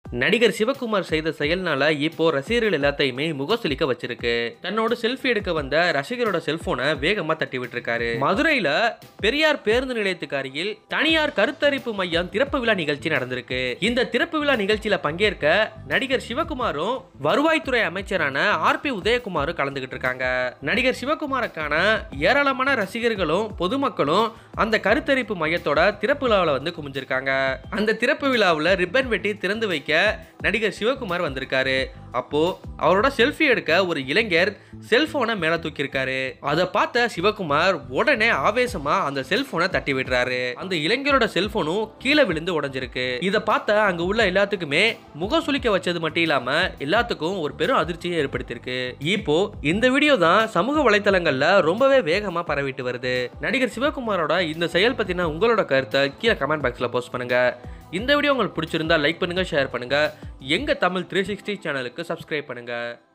நடிகர் சிவகுமார் செய்த செயல்னால இப்போ ரசிகர்கள் எல்லாத்தையுமே முகசுலிக்க வச்சிருக்கு தன்னோட செல்ஃபி எடுக்க வந்த ரசிகரோட செல்போனை வேகமா தட்டி விட்டுருக்காரு மதுரையில பெரியார் பேருந்து நிலையத்துக்கு அருகில் தனியார் கருத்தரிப்பு மையம் திறப்பு விழா நிகழ்ச்சி நடந்திருக்கு இந்த திறப்பு விழா நிகழ்ச்சியில பங்கேற்க நடிகர் சிவகுமாரும் வருவாய்த்துறை அமைச்சரான ஆர் பி உதயகுமாரும் கலந்துகிட்டு இருக்காங்க நடிகர் சிவகுமாருக்கான ஏராளமான ரசிகர்களும் பொதுமக்களும் அந்த கருத்தரிப்பு மையத்தோட திறப்பு விழாவில் வந்து குமிஞ்சிருக்காங்க அந்த திறப்பு விழாவில் ரிப்பன் வெட்டி திறந்து வைக்க நடிகர் சிவகுமார் வந்திருக்காரு அப்போ அவரோட செல்ஃபி எடுக்க ஒரு இளைஞர் செல்போனை மேல தூக்கியிருக்காரு அதை பார்த்த சிவகுமார் உடனே ஆவேசமா அந்த செல்போனை தட்டி விடுறாரு அந்த இளைஞரோட செல்போனும் கீழே விழுந்து உடைஞ்சிருக்கு இதை பார்த்த அங்க உள்ள எல்லாத்துக்குமே முகம் சுளிக்க வச்சது மட்டும் இல்லாம எல்லாத்துக்கும் ஒரு பெரும் அதிர்ச்சியை ஏற்படுத்தியிருக்கு இப்போ இந்த வீடியோ தான் சமூக வலைத்தளங்கள்ல ரொம்பவே வேகமா பரவிட்டு வருது நடிகர் சிவகுமாரோட இந்த செயல் பத்தின உங்களோட கருத்தை கீழே கமெண்ட் பாக்ஸ்ல போஸ்ட் பண்ணுங்க இந்த வீடியோ உங்களுக்கு பிடிச்சிருந்தா லைக் பண்ணுங்க ஷேர் பண்ணுங்க எங்க தமிழ் த்ரீ சிக்ஸ்டி சேனலுக்கு சப்ஸ்கிரைப் பண்ணுங்க